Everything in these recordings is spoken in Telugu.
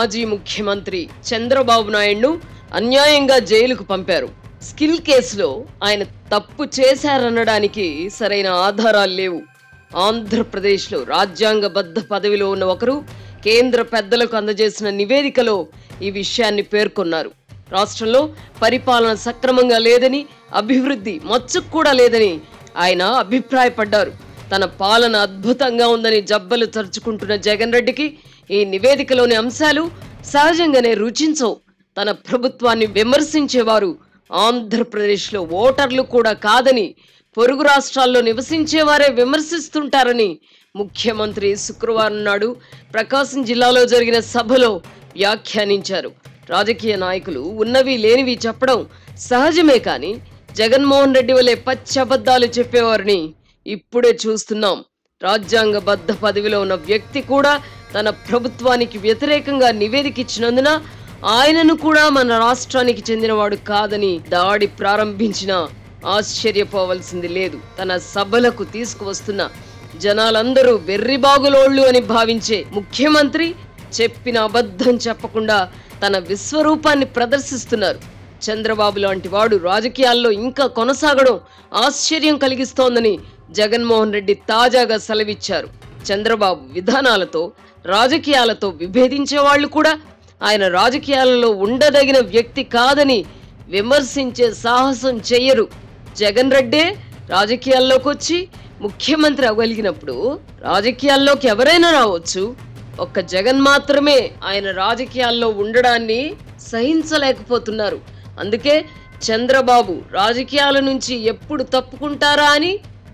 మాజీ ముఖ్యమంత్రి చంద్రబాబు నాయుడును అన్యాయంగా జైలుకు పంపారు స్కిల్ కేసులో ఆయన తప్పు చేశారనడానికి సరైన ఆధారాలు లేవు ఆంధ్రప్రదేశ్లో రాజ్యాంగబద్ధ పదవిలో ఉన్న ఒకరు కేంద్ర పెద్దలకు అందజేసిన నివేదికలో ఈ విషయాన్ని పేర్కొన్నారు రాష్ట్రంలో పరిపాలన సక్రమంగా లేదని అభివృద్ధి మచ్చుకు కూడా లేదని ఆయన అభిప్రాయపడ్డారు తన పాలన అద్భుతంగా ఉందని జబ్బలు తరుచుకుంటున్న జగన్ రెడ్డికి ఈ నివేదికలోని అంశాలు సహజంగానే రుచించవు తన ప్రభుత్వాన్ని విమర్శించేవారు ఆంధ్రప్రదేశ్లో ఓటర్లు కూడా కాదని పొరుగు రాష్ట్రాల్లో నివసించేవారే విమర్శిస్తుంటారని ముఖ్యమంత్రి శుక్రవారం నాడు ప్రకాశం జిల్లాలో జరిగిన సభలో వ్యాఖ్యానించారు రాజకీయ నాయకులు ఉన్నవి లేనివి చెప్పడం సహజమే కానీ జగన్మోహన్ రెడ్డి వలె పచ్చి అబద్ధాలు చెప్పేవారిని ఇప్పుడే చూస్తున్నాం రాజ్యాంగబద్ధ పదవిలో ఉన్న వ్యక్తి కూడా తన ప్రభుత్వానికి వ్యతిరేకంగా నివేదిక ఇచ్చినందున ఆయనను కూడా మన రాష్ట్రానికి చెందినవాడు కాదని దాడి ప్రారంభించిన ఆశ్చర్యపోవలసింది లేదు తన సభలకు తీసుకువస్తున్న జనాలందరూ వెర్రిబాగులోళ్ళు అని భావించే ముఖ్యమంత్రి చెప్పిన అబద్ధం చెప్పకుండా తన విశ్వరూపాన్ని ప్రదర్శిస్తున్నారు చంద్రబాబు లాంటి వాడు రాజకీయాల్లో ఇంకా కొనసాగడం ఆశ్చర్యం కలిగిస్తోందని జగన్మోహన్ రెడ్డి తాజాగా సెలవిచ్చారు చంద్రబాబు విధానాలతో రాజకీయాలతో విభేదించే వాళ్ళు కూడా ఆయన రాజకీయాలలో ఉండదగిన వ్యక్తి కాదని విమర్శించే సాహసం చెయ్యరు జగన్ రెడ్డే రాజకీయాల్లోకి వచ్చి ముఖ్యమంత్రి అవ్వగలిగినప్పుడు రాజకీయాల్లోకి ఎవరైనా రావచ్చు ఒక్క జగన్ మాత్రమే ఆయన రాజకీయాల్లో ఉండడాన్ని సహించలేకపోతున్నారు అందుకే చంద్రబాబు రాజకీయాల నుంచి ఎప్పుడు తప్పుకుంటారా అని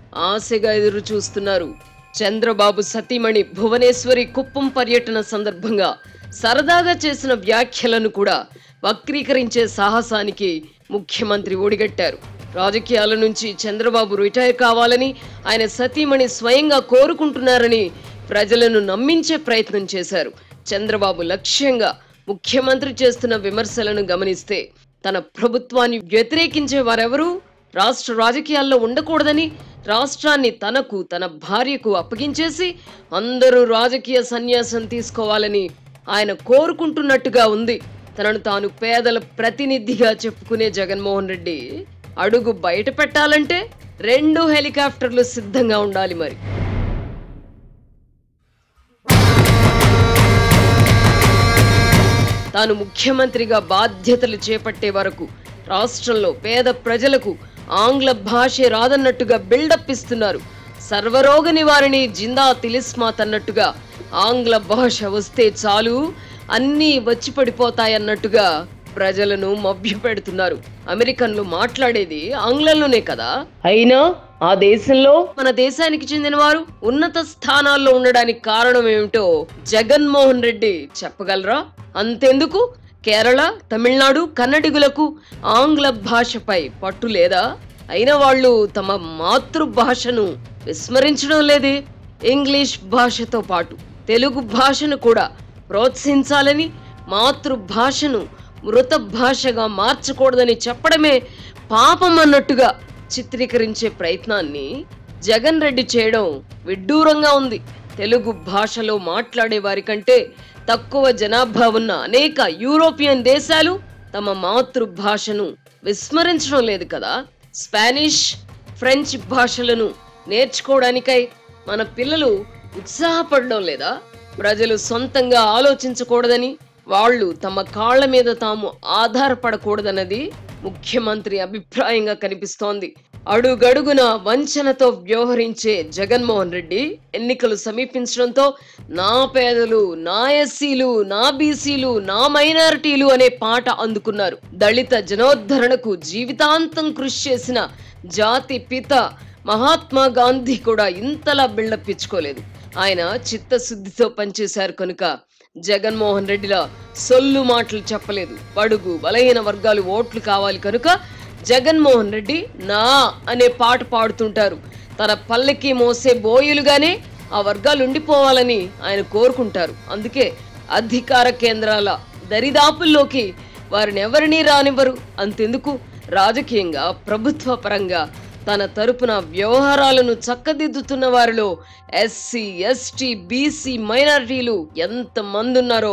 ఆశగా ఎదురు చూస్తున్నారు చంద్రబాబు సతీమణి భువనేశ్వరి కుప్పం పర్యటన సందర్భంగా సరదాగా చేసిన వ్యాఖ్యలను కూడా వక్రీకరించే సాహసానికి ముఖ్యమంత్రి ఓడిగట్టారు రాజకీయాల నుంచి చంద్రబాబు రిటైర్ కావాలని ఆయన సతీమణి స్వయంగా కోరుకుంటున్నారని ప్రజలను నమ్మించే ప్రయత్నం చేశారు చంద్రబాబు లక్ష్యంగా ముఖ్యమంత్రి చేస్తున్న విమర్శలను గమనిస్తే తన ప్రభుత్వాన్ని వ్యతిరేకించే వారెవరూ రాష్ట్ర రాజకీయాల్లో ఉండకూడదని రాష్ట్రాన్ని తనకు తన భార్యకు అప్పగించేసి అందరూ రాజకీయ సన్యాసం తీసుకోవాలని ఆయన కోరుకుంటున్నట్టుగా ఉంది తనను తాను పేదల ప్రతినిధిగా చెప్పుకునే జగన్మోహన్ రెడ్డి అడుగు బయట పెట్టాలంటే రెండు హెలికాప్టర్లు సిద్ధంగా ఉండాలి మరి తాను ముఖ్యమంత్రిగా బాధ్యతలు చేపట్టే వరకు రాష్ట్రంలో పేద ప్రజలకు ఆంగ్ల భాషే రాదన్నట్టుగా బిల్డప్ ఇస్తున్నారు సర్వరోగ నివారణి జిందా తిలిస్మాత్ అన్నట్టుగా ఆంగ్ల భాష వస్తే చాలు అన్నీ వచ్చి పడిపోతాయన్నట్టుగా ప్రజలను మభ్యపెడుతున్నారు అమెరికన్లు మాట్లాడేది ఆంగ్లంలోనే కదా అయినా ఆ దేశంలో మన దేశానికి చెందిన వారు ఉన్నత స్థానాల్లో ఉండడానికి కారణం ఏమిటో జగన్మోహన్ రెడ్డి చెప్పగలరా అంతెందుకు కేరళ తమిళనాడు కన్నడిగులకు ఆంగ్ల భాషపై పట్టు లేదా అయిన వాళ్ళు తమ మాతృభాషను విస్మరించడం లేదే ఇంగ్లీష్ భాషతో పాటు తెలుగు భాషను కూడా ప్రోత్సహించాలని మాతృభాషను మృత భాషగా మార్చకూడదని చెప్పడమే పాపం అన్నట్టుగా చిత్రీకరించే ప్రయత్నాన్ని జగన్ రెడ్డి చేయడం విడ్డూరంగా ఉంది తెలుగు భాషలో మాట్లాడే వారి కంటే తక్కువ జనాభా ఉన్న అనేక యూరోపియన్ దేశాలు తమ మాతృభాషను విస్మరించడం లేదు కదా స్పానిష్ ఫ్రెంచ్ భాషలను నేర్చుకోవడానికై మన పిల్లలు ఉత్సాహపడడం లేదా ప్రజలు సొంతంగా ఆలోచించకూడదని వాళ్ళు తమ కాళ్ళ మీద తాము ఆధారపడకూడదన్నది ముఖ్యమంత్రి అభిప్రాయంగా కనిపిస్తోంది అడుగడుగున వంచనతో వ్యవహరించే జగన్మోహన్ రెడ్డి ఎన్నికలు సమీపించడంతో నా పేదలు నా ఎస్సీలు నా బీసీలు నా మైనారిటీలు అనే పాట అందుకున్నారు దళిత జనోద్ధరణకు జీవితాంతం కృషి చేసిన జాతి పిత మహాత్మా గాంధీ కూడా ఇంతలా బిల్డప్ ఇచ్చుకోలేదు ఆయన చిత్తశుద్ధితో పనిచేశారు కనుక జగన్మోహన్ రెడ్డిలా సొల్లు మాటలు చెప్పలేదు బడుగు బలహీన వర్గాలు ఓట్లు కావాలి కనుక జగన్మోహన్ రెడ్డి నా అనే పాట పాడుతుంటారు తన పల్లెకి మోసే బోయులుగానే ఆ వర్గాలు ఉండిపోవాలని ఆయన కోరుకుంటారు అందుకే అధికార కేంద్రాల దరిదాపుల్లోకి వారిని ఎవరినీ రానివ్వరు అంతెందుకు రాజకీయంగా ప్రభుత్వ పరంగా తన తరపున వ్యవహారాలను చక్కదిద్దుతున్న వారిలో ఎస్సీ ఎస్టీ బీసీ మైనారిటీలు ఎంత మంది ఉన్నారో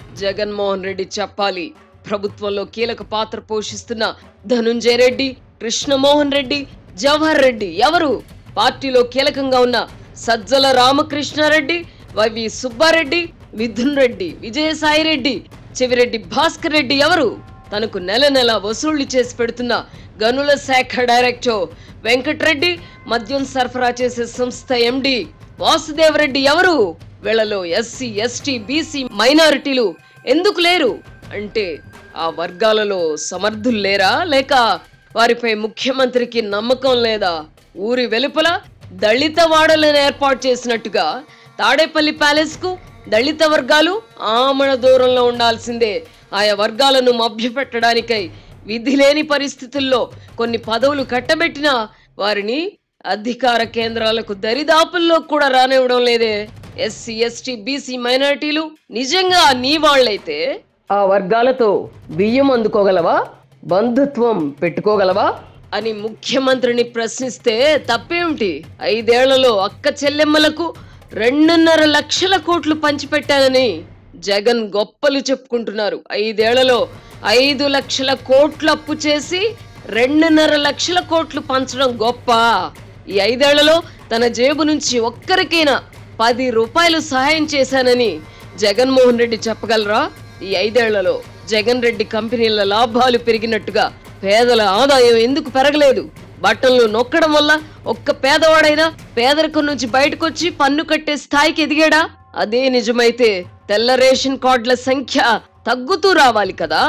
జగన్మోహన్ రెడ్డి చెప్పాలి ప్రభుత్వంలో కీలక పాత్ర పోషిస్తున్న ధనుంజయ రెడ్డి కృష్ణమోహన్ రెడ్డి జవహర్ రెడ్డి ఎవరు పార్టీలో కీలకంగా ఉన్న సజ్జల రామకృష్ణారెడ్డి వైవి సుబ్బారెడ్డి మిథున్ రెడ్డి విజయసాయి రెడ్డి చెవిరెడ్డి భాస్కర్ రెడ్డి ఎవరు తనకు నెల నెల వసూళ్లు చేసి పెడుతున్న గనుల శాఖ డైరెక్టర్ వెంకట్రెడ్డి మద్యం సరఫరా చేసే సంస్థ ఎండి వాసుదేవరెడ్డి ఎవరు వీళ్ళలో ఎస్సీ ఎస్టీ బీసీ మైనారిటీలు ఎందుకు లేరు అంటే ఆ వర్గాలలో సమర్థులు లేరా లేక వారిపై ముఖ్యమంత్రికి నమ్మకం లేదా ఊరి వెలుపల దళిత వాడలను ఏర్పాటు చేసినట్టుగా తాడేపల్లి ప్యాలెస్ కు దళిత వర్గాలు ఆమణ దూరంలో ఉండాల్సిందే ఆయా వర్గాలను మభ్యపెట్టడానికై విధి లేని పరిస్థితుల్లో కొన్ని పదవులు కట్టబెట్టినా వారిని అధికార కేంద్రాలకు దరిదాపుల్లో కూడా రానివ్వడం లేదే ఎస్సీ ఎస్టీ బీసీ మైనారిటీలు నిజంగా నీ వాళ్ళైతే ఆ వర్గాలతో బియ్యం అందుకోగలవా బంధుత్వం పెట్టుకోగలవా అని ముఖ్యమంత్రిని ప్రశ్నిస్తే తప్పేమిటి ఐదేళ్లలో అక్క చెల్లెమ్మలకు రెండున్నర లక్షల కోట్లు పంచిపెట్టానని జగన్ గొప్పలు చెప్పుకుంటున్నారు ఐదేళ్లలో ఐదు లక్షల కోట్లు అప్పు చేసి రెండున్నర లక్షల కోట్లు పంచడం గొప్ప ఈ ఐదేళ్లలో తన జేబు నుంచి ఒక్కరికైనా పది రూపాయలు సహాయం చేశానని జగన్మోహన్ రెడ్డి చెప్పగలరా ఈ ఐదేళ్లలో జగన్ రెడ్డి కంపెనీల లాభాలు పెరిగినట్టుగా పేదల ఆదాయం ఎందుకు పెరగలేదు బట్టలు నొక్కడం వల్ల ఒక్క పేదవాడైనా పేదరికం నుంచి బయటకొచ్చి పన్ను కట్టే స్థాయికి ఎదిగాడా అదే నిజమైతే తెల్ల రేషన్ కార్డుల సంఖ్య తగ్గుతూ రావాలి కదా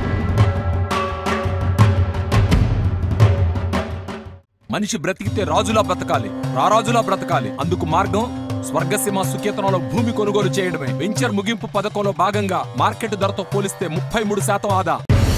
మనిషి బ్రతికితే రాజులా బ్రతకాలి రారాజులా బ్రతకాలి అందుకు మార్గం స్వర్గసీమ సుకేతనంలో భూమి కొనుగోలు చేయడమే వెంచర్ ముగింపు పథకంలో భాగంగా మార్కెట్ ధరతో పోలిస్తే ముప్పై మూడు శాతం ఆదా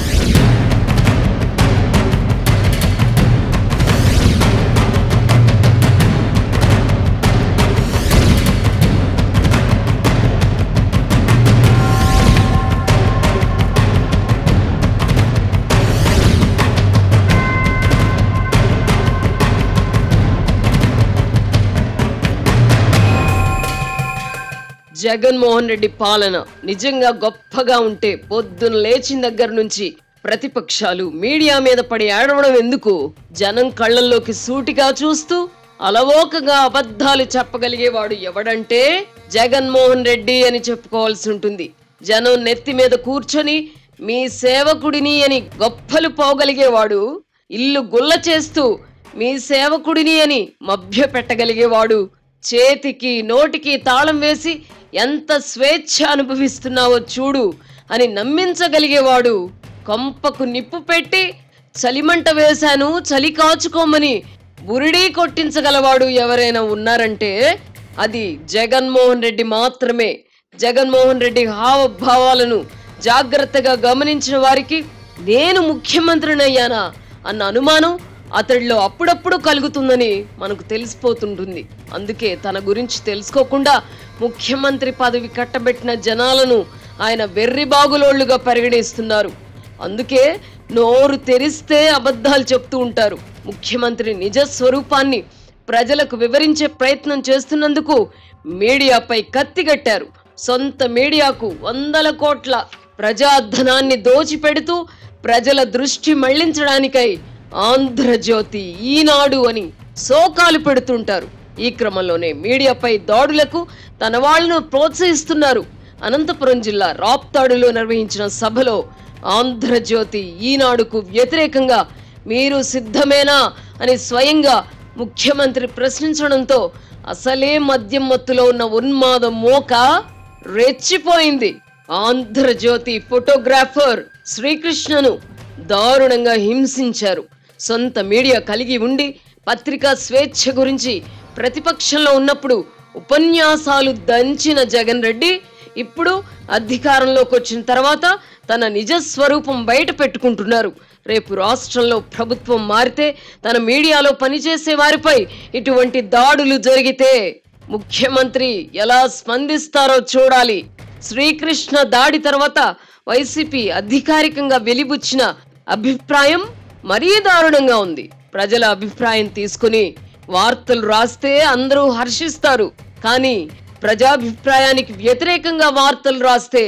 జగన్మోహన్ రెడ్డి పాలన నిజంగా గొప్పగా ఉంటే పొద్దున లేచిన దగ్గర నుంచి ప్రతిపక్షాలు మీడియా మీద పడి ఏడవడం ఎందుకు జనం కళ్ళల్లోకి సూటిగా చూస్తూ అలవోకగా అబద్ధాలు చెప్పగలిగేవాడు ఎవడంటే జగన్మోహన్ రెడ్డి అని చెప్పుకోవాల్సి ఉంటుంది జనం నెత్తి మీద కూర్చొని మీ సేవకుడిని అని గొప్పలు పోగలిగేవాడు ఇల్లు గుల్ల చేస్తూ మీ సేవకుడిని అని మభ్య పెట్టగలిగేవాడు చేతికి నోటికి తాళం వేసి ఎంత స్వేచ్ఛ అనుభవిస్తున్నావో చూడు అని నమ్మించగలిగేవాడు కొంపకు నిప్పు పెట్టి చలిమంట వేశాను చలి కాచుకోమని బురిడీ కొట్టించగలవాడు ఎవరైనా ఉన్నారంటే అది జగన్మోహన్ రెడ్డి మాత్రమే జగన్మోహన్ రెడ్డి హావభావాలను జాగ్రత్తగా గమనించిన వారికి నేను ముఖ్యమంత్రినయ్యానా అన్న అనుమానం అతడిలో అప్పుడప్పుడు కలుగుతుందని మనకు తెలిసిపోతుంటుంది అందుకే తన గురించి తెలుసుకోకుండా ముఖ్యమంత్రి పదవి కట్టబెట్టిన జనాలను ఆయన వెర్రి బాగులోళ్లుగా పరిగణిస్తున్నారు అందుకే నోరు తెరిస్తే అబద్ధాలు చెప్తూ ఉంటారు ముఖ్యమంత్రి నిజ స్వరూపాన్ని ప్రజలకు వివరించే ప్రయత్నం చేస్తున్నందుకు మీడియాపై కత్తిగట్టారు సొంత మీడియాకు వందల కోట్ల ప్రజాధనాన్ని దోచిపెడుతూ ప్రజల దృష్టి మళ్లించడానికై ఆంధ్రజ్యోతి ఈనాడు అని శోకాలు పెడుతుంటారు ఈ క్రమంలోనే మీడియాపై దాడులకు తన వాళ్ళను ప్రోత్సహిస్తున్నారు అనంతపురం జిల్లా రాప్తాడులో నిర్వహించిన సభలో ఆంధ్రజ్యోతి ఈనాడుకు వ్యతిరేకంగా మీరు సిద్ధమేనా అని స్వయంగా ముఖ్యమంత్రి ప్రశ్నించడంతో అసలే మద్యం మత్తులో ఉన్న ఉన్మాద మోక రెచ్చిపోయింది ఆంధ్రజ్యోతి ఫోటోగ్రాఫర్ శ్రీకృష్ణను దారుణంగా హింసించారు సొంత మీడియా కలిగి ఉండి పత్రికా స్వేచ్ఛ గురించి ప్రతిపక్షంలో ఉన్నప్పుడు ఉపన్యాసాలు దంచిన జగన్ రెడ్డి ఇప్పుడు అధికారంలోకి వచ్చిన తర్వాత తన నిజ స్వరూపం బయట పెట్టుకుంటున్నారు రేపు రాష్ట్రంలో ప్రభుత్వం మారితే తన మీడియాలో పనిచేసే వారిపై ఇటువంటి దాడులు జరిగితే ముఖ్యమంత్రి ఎలా స్పందిస్తారో చూడాలి శ్రీకృష్ణ దాడి తర్వాత వైసీపీ అధికారికంగా వెలిబుచ్చిన అభిప్రాయం మరీ దారుణంగా ఉంది ప్రజల అభిప్రాయం తీసుకుని వార్తలు రాస్తే అందరూ హర్షిస్తారు కానీ ప్రజాభిప్రాయానికి వ్యతిరేకంగా వార్తలు రాస్తే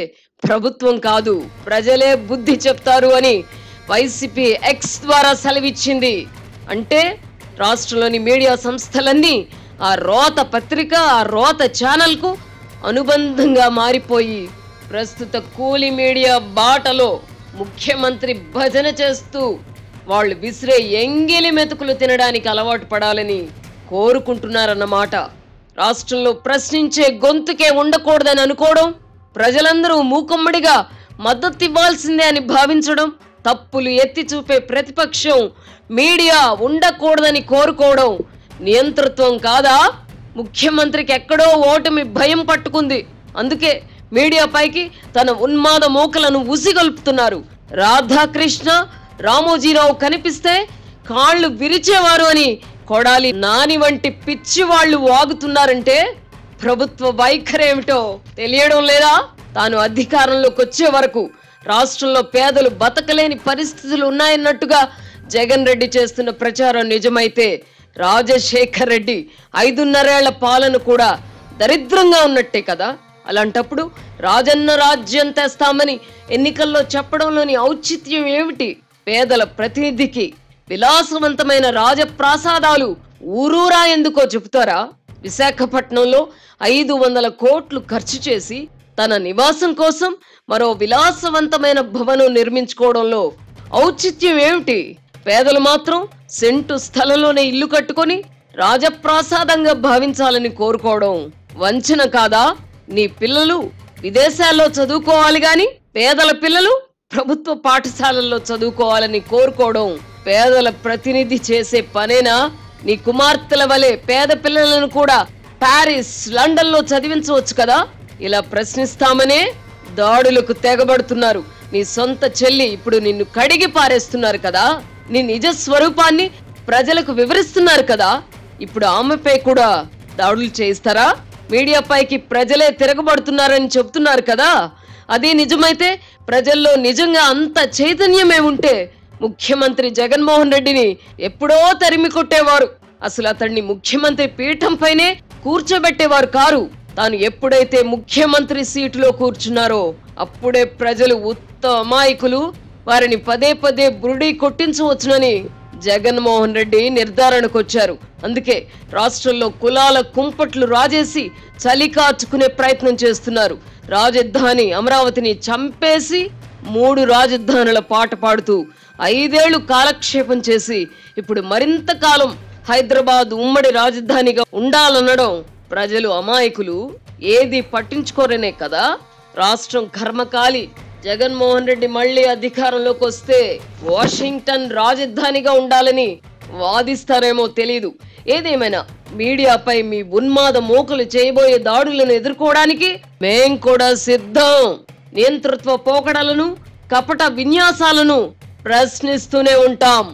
ప్రభుత్వం కాదు ప్రజలే బుద్ధి చెప్తారు అని వైసీపీ ఎక్స్ ద్వారా సెలవిచ్చింది అంటే రాష్ట్రంలోని మీడియా సంస్థలన్నీ ఆ రోత పత్రిక ఆ రోత ఛానల్కు అనుబంధంగా మారిపోయి ప్రస్తుత కూలి మీడియా బాటలో ముఖ్యమంత్రి భజన చేస్తూ వాళ్ళు విసిరే ఎంగిలి మెతుకులు తినడానికి అలవాటు పడాలని కోరుకుంటున్నారన్నమాట రాష్ట్రంలో ప్రశ్నించే గొంతుకే ఉండకూడదని అనుకోవడం ప్రజలందరూ మూకమ్మడిగా మద్దతు ఇవ్వాల్సిందే అని భావించడం తప్పులు ఎత్తి చూపే ప్రతిపక్షం మీడియా ఉండకూడదని కోరుకోవడం నియంతృత్వం కాదా ముఖ్యమంత్రికి ఎక్కడో ఓటమి భయం పట్టుకుంది అందుకే మీడియా పైకి తన ఉన్మాద మోకలను ఉసిగొల్పుతున్నారు రాధాకృష్ణ రామోజీరావు కనిపిస్తే కాళ్ళు విరిచేవారు అని కొడాలి నాని వంటి పిచ్చి వాళ్ళు వాగుతున్నారంటే ప్రభుత్వ వైఖరేమిటో తెలియడం లేదా తాను అధికారంలోకి వచ్చే వరకు రాష్ట్రంలో పేదలు బతకలేని పరిస్థితులు ఉన్నాయన్నట్టుగా జగన్ రెడ్డి చేస్తున్న ప్రచారం నిజమైతే రాజశేఖర్ రెడ్డి ఐదున్నరేళ్ల పాలన కూడా దరిద్రంగా ఉన్నట్టే కదా అలాంటప్పుడు రాజన్న రాజ్యం తెస్తామని ఎన్నికల్లో చెప్పడంలోని ఔచిత్యం ఏమిటి పేదల ప్రతినిధికి విలాసవంతమైన రాజప్రాసాదాలు ఊరూరా ఎందుకో చెబుతారా విశాఖపట్నంలో ఐదు వందల కోట్లు ఖర్చు చేసి తన నివాసం కోసం మరో విలాసవంతమైన భవనం నిర్మించుకోవడంలో ఔచిత్యం ఏమిటి పేదలు మాత్రం సెంటు స్థలంలోనే ఇల్లు కట్టుకొని రాజప్రాసాదంగా భావించాలని కోరుకోవడం వంచన కాదా నీ పిల్లలు విదేశాల్లో చదువుకోవాలి గాని పేదల పిల్లలు ప్రభుత్వ పాఠశాలల్లో చదువుకోవాలని కోరుకోవడం పేదల ప్రతినిధి చేసే పనేనా నీ కుమార్తెల వలె పేద పిల్లలను కూడా పారిస్ లండన్ లో చదివించవచ్చు కదా ఇలా ప్రశ్నిస్తామనే దాడులకు తెగబడుతున్నారు నీ సొంత చెల్లి ఇప్పుడు నిన్ను కడిగి పారేస్తున్నారు కదా నీ నిజ స్వరూపాన్ని ప్రజలకు వివరిస్తున్నారు కదా ఇప్పుడు ఆమెపై కూడా దాడులు చేయిస్తారా మీడియా పైకి ప్రజలే తిరగబడుతున్నారని చెప్తున్నారు కదా అదే నిజమైతే ప్రజల్లో నిజంగా అంత చైతన్యమే ఉంటే ముఖ్యమంత్రి జగన్మోహన్ రెడ్డిని ఎప్పుడో తరిమి కొట్టేవారు అసలు అతన్ని ముఖ్యమంత్రి పీఠంపైనే కూర్చోబెట్టేవారు కారు తాను ఎప్పుడైతే ముఖ్యమంత్రి సీటులో కూర్చున్నారో అప్పుడే ప్రజలు ఉత్త అమాయకులు వారిని పదే పదే బురుడి కొట్టించవచ్చునని జగన్మోహన్ రెడ్డి నిర్ధారణకు వచ్చారు అందుకే రాష్ట్రంలో కులాల కుంపట్లు రాజేసి చలి కాచుకునే ప్రయత్నం చేస్తున్నారు రాజధాని అమరావతిని చంపేసి మూడు రాజధానుల పాట పాడుతూ ఐదేళ్లు కాలక్షేపం చేసి ఇప్పుడు మరింత కాలం హైదరాబాద్ ఉమ్మడి రాజధానిగా ఉండాలనడం ప్రజలు అమాయకులు ఏది పట్టించుకోరనే కదా రాష్ట్రం కర్మకాలి జగన్మోహన్ రెడ్డి మళ్ళీ అధికారంలోకి వస్తే వాషింగ్టన్ రాజధానిగా ఉండాలని వాదిస్తారేమో తెలీదు ఏదేమైనా మీడియాపై మీ ఉన్మాద మోకలు చేయబోయే దాడులను ఎదుర్కోవడానికి మేం కూడా సిద్ధం నియంతృత్వ పోకడలను కపట విన్యాసాలను ప్రశ్నిస్తూనే ఉంటాం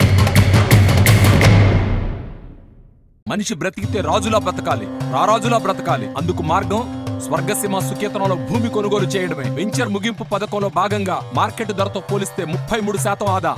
మనిషి బ్రతికితే రాజులా బ్రతకాలి రారాజులా బ్రతకాలి అందుకు మార్గం స్వర్గసీమ సుకేతనంలో భూమి కొనుగోలు చేయడమే వెంచర్ ముగింపు పథకంలో భాగంగా మార్కెట్ ధరతో పోలిస్తే ముప్పై మూడు శాతం ఆదా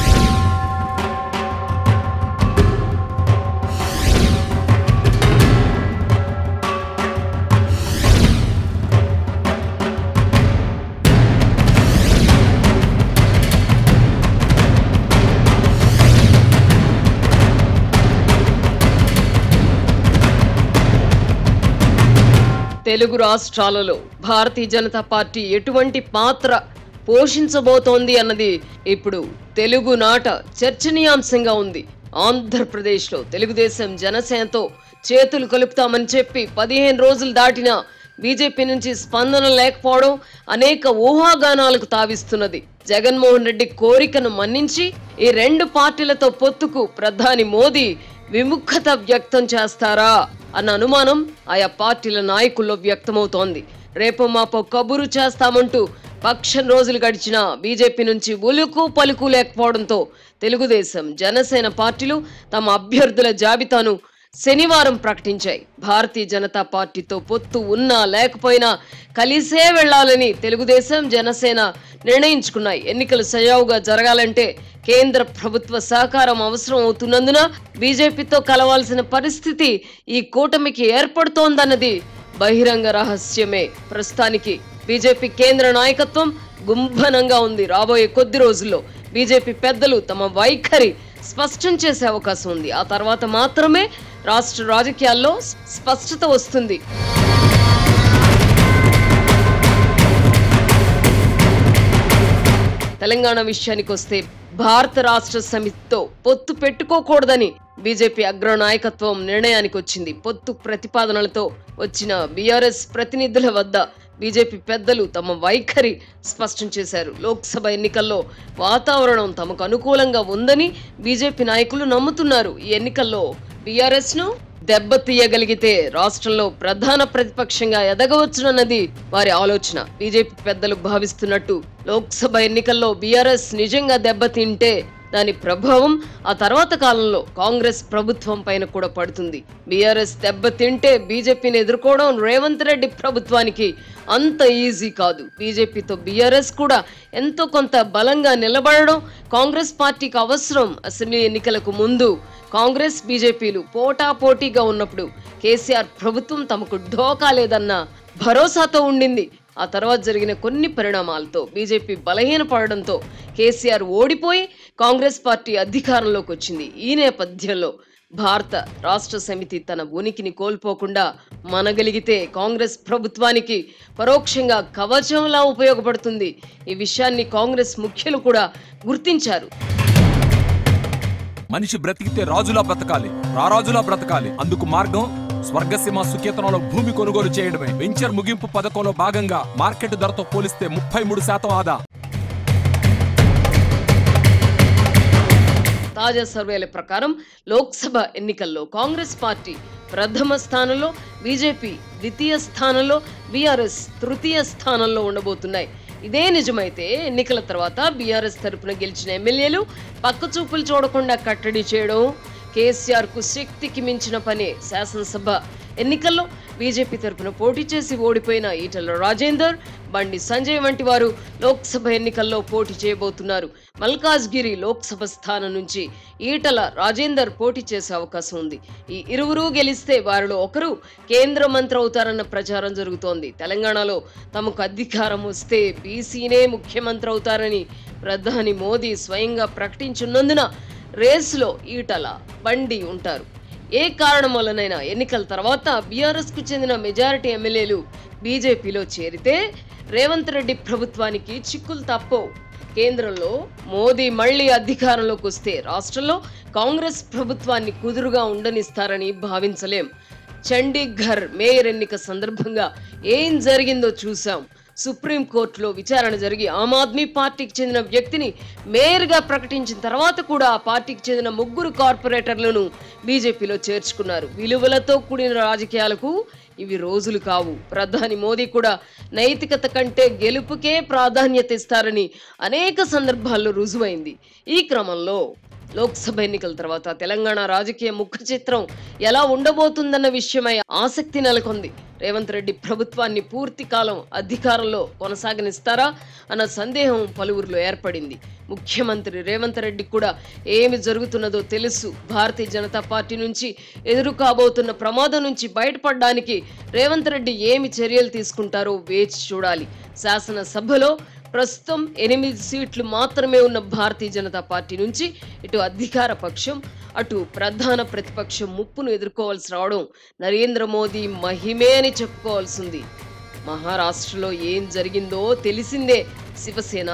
తెలుగు రాష్ట్రాలలో భారతీయ జనతా పార్టీ ఎటువంటి పాత్ర పోషించబోతోంది అన్నది ఇప్పుడు తెలుగు నాట చర్చనీయాంశంగా ఉంది ఆంధ్రప్రదేశ్లో తెలుగుదేశం జనసేనతో చేతులు కలుపుతామని చెప్పి పదిహేను రోజులు దాటినా బీజేపీ నుంచి స్పందన లేకపోవడం అనేక ఊహాగానాలకు తావిస్తున్నది జగన్మోహన్ రెడ్డి కోరికను మన్నించి ఈ రెండు పార్టీలతో పొత్తుకు ప్రధాని మోదీ విముఖత వ్యక్తం చేస్తారా అన్న అనుమానం ఆయా పార్టీల నాయకుల్లో వ్యక్తమవుతోంది రేపు మాపో కబురు చేస్తామంటూ పక్షం రోజులు గడిచినా బీజేపీ నుంచి ఉలుకు పలుకు లేకపోవడంతో తెలుగుదేశం జనసేన పార్టీలు తమ అభ్యర్థుల జాబితాను శనివారం ప్రకటించాయి భారతీయ జనతా పార్టీతో పొత్తు ఉన్నా లేకపోయినా కలిసే వెళ్లాలని తెలుగుదేశం జనసేన నిర్ణయించుకున్నాయి ఎన్నికలు సజావుగా జరగాలంటే కేంద్ర ప్రభుత్వ సహకారం అవసరం అవుతున్నందున బీజేపీతో కలవాల్సిన పరిస్థితి ఈ కూటమికి ఏర్పడుతోందన్నది బహిరంగ రహస్యమే ప్రస్తుతానికి బీజేపీ కేంద్ర నాయకత్వం గుంభనంగా ఉంది రాబోయే కొద్ది రోజుల్లో బీజేపీ పెద్దలు తమ వైఖరి స్పష్టం చేసే అవకాశం ఉంది ఆ తర్వాత మాత్రమే రాష్ట్ర రాజకీయాల్లో స్పష్టత వస్తుంది తెలంగాణ విషయానికి వస్తే భారత రాష్ట్ర సమితితో పొత్తు పెట్టుకోకూడదని బీజేపీ అగ్ర నాయకత్వం నిర్ణయానికి వచ్చింది పొత్తు ప్రతిపాదనలతో వచ్చిన బీఆర్ఎస్ ప్రతినిధుల వద్ద బీజేపీ పెద్దలు తమ వైఖరి స్పష్టం చేశారు లోక్సభ ఎన్నికల్లో వాతావరణం తమకు అనుకూలంగా ఉందని బీజేపీ నాయకులు నమ్ముతున్నారు ఈ ఎన్నికల్లో బీఆర్ఎస్ ను దెబ్బతీయగలిగితే రాష్ట్రంలో ప్రధాన ప్రతిపక్షంగా ఎదగవచ్చునన్నది వారి ఆలోచన బీజేపీ పెద్దలు భావిస్తున్నట్టు లోక్సభ ఎన్నికల్లో బీఆర్ఎస్ నిజంగా దెబ్బతింటే దాని ప్రభావం ఆ తర్వాత కాలంలో కాంగ్రెస్ ప్రభుత్వం పైన కూడా పడుతుంది బీఆర్ఎస్ దెబ్బతింటే బీజేపీని ఎదుర్కోవడం రేవంత్ రెడ్డి ప్రభుత్వానికి అంత ఈజీ కాదు బీజేపీతో బీఆర్ఎస్ కూడా ఎంతో కొంత బలంగా నిలబడడం కాంగ్రెస్ పార్టీకి అవసరం అసెంబ్లీ ఎన్నికలకు ముందు కాంగ్రెస్ బీజేపీలు పోటాపోటీగా ఉన్నప్పుడు కేసీఆర్ ప్రభుత్వం తమకు ఢోకా లేదన్న భరోసాతో ఉండింది ఆ తర్వాత జరిగిన కొన్ని పరిణామాలతో బీజేపీ బలహీనపడడంతో కేసీఆర్ ఓడిపోయి కాంగ్రెస్ పార్టీ అధికారంలోకి వచ్చింది ఈ నేపథ్యంలో భారత రాష్ట్ర సమితి తన ఉనికిని కోల్పోకుండా మనగలిగితే కాంగ్రెస్ ప్రభుత్వానికి పరోక్షంగా కవచంలా ఉపయోగపడుతుంది ఈ విషయాన్ని కాంగ్రెస్ ముఖ్యులు కూడా గుర్తించారు మనిషి బ్రతికితే రాజులా బ్రతకాలి రారాజులా బ్రతకాలి అందుకు మార్గం స్వర్గసీమ సుకేతనంలో భూమి కొనుగోలు చేయడమే వెంచర్ ముగింపు పథకంలో భాగంగా మార్కెట్ ధరతో పోలిస్తే ముప్పై మూడు శాతం ఆదా తాజా సర్వేల ప్రకారం లోక్సభ ఎన్నికల్లో కాంగ్రెస్ పార్టీ ప్రథమ స్థానంలో బీజేపీ ద్వితీయ స్థానంలో బీఆర్ఎస్ తృతీయ స్థానంలో ఉండబోతున్నాయి ఇదే నిజమైతే ఎన్నికల తర్వాత బీఆర్ఎస్ తరపున గెలిచిన ఎమ్మెల్యేలు పక్క చూపులు చూడకుండా కట్టడి చేయడం కేసీఆర్ కు శక్తికి మించిన పనే శాసనసభ ఎన్నికల్లో బీజేపీ తరపున పోటీ చేసి ఓడిపోయిన ఈటల రాజేందర్ బండి సంజయ్ వంటి వారు లోక్సభ ఎన్నికల్లో పోటీ చేయబోతున్నారు మల్కాజ్గిరి లోక్సభ స్థానం నుంచి ఈటల రాజేందర్ పోటీ చేసే అవకాశం ఉంది ఈ ఇరువురు గెలిస్తే వారిలో ఒకరు కేంద్ర మంత్రి అవుతారన్న ప్రచారం జరుగుతోంది తెలంగాణలో తమకు అధికారం వస్తే బీసీనే ముఖ్యమంత్రి అవుతారని ప్రధాని మోదీ స్వయంగా ప్రకటించున్నందున రేసులో ఈటల బండి ఉంటారు ఏ కారణం వల్లనైనా ఎన్నికల తర్వాత బీఆర్ఎస్ కు చెందిన మెజారిటీ ఎమ్మెల్యేలు బీజేపీలో చేరితే రేవంత్ రెడ్డి ప్రభుత్వానికి చిక్కులు తప్పవు కేంద్రంలో మోదీ మళ్లీ అధికారంలోకి వస్తే రాష్ట్రంలో కాంగ్రెస్ ప్రభుత్వాన్ని కుదురుగా ఉండనిస్తారని భావించలేం చండీగఢ్ మేయర్ ఎన్నిక సందర్భంగా ఏం జరిగిందో చూసాం సుప్రీంకోర్టులో విచారణ జరిగి ఆమ్ ఆద్మీ పార్టీకి చెందిన వ్యక్తిని మేయర్గా ప్రకటించిన తర్వాత కూడా ఆ పార్టీకి చెందిన ముగ్గురు కార్పొరేటర్లను బీజేపీలో చేర్చుకున్నారు విలువలతో కూడిన రాజకీయాలకు ఇవి రోజులు కావు ప్రధాని మోదీ కూడా నైతికత కంటే గెలుపుకే ప్రాధాన్యత ఇస్తారని అనేక సందర్భాల్లో రుజువైంది ఈ క్రమంలో లోక్సభ ఎన్నికల తర్వాత తెలంగాణ రాజకీయ ముఖ చిత్రం ఎలా ఉండబోతుందన్న విషయమై ఆసక్తి నెలకొంది రేవంత్ రెడ్డి ప్రభుత్వాన్ని పూర్తి కాలం అధికారంలో కొనసాగనిస్తారా అన్న సందేహం పలువురిలో ఏర్పడింది ముఖ్యమంత్రి రేవంత్ రెడ్డి కూడా ఏమి జరుగుతున్నదో తెలుసు భారతీయ జనతా పార్టీ నుంచి ఎదురు కాబోతున్న ప్రమాదం నుంచి బయటపడడానికి రేవంత్ రెడ్డి ఏమి చర్యలు తీసుకుంటారో వేచి చూడాలి శాసనసభలో ప్రస్తుతం ఎనిమిది సీట్లు మాత్రమే ఉన్న భారతీయ జనతా పార్టీ నుంచి ఇటు అధికార పక్షం అటు ప్రధాన ప్రతిపక్షం ముప్పును ఎదుర్కోవాల్సి రావడం నరేంద్ర మోదీ మహిమే అని చెప్పుకోవాల్సింది మహారాష్ట్రలో ఏం జరిగిందో తెలిసిందే శివసేన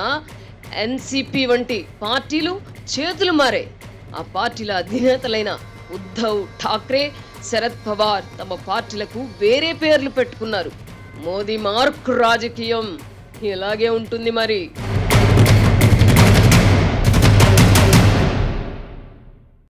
ఎన్సిపి వంటి పార్టీలు చేతులు మారే ఆ పార్టీల అధినేతలైన ఉద్ధవ్ ఠాక్రే శరద్ పవార్ తమ పార్టీలకు వేరే పేర్లు పెట్టుకున్నారు మోదీ మార్క్ రాజకీయం ఇలాగే ఉంటుంది మరి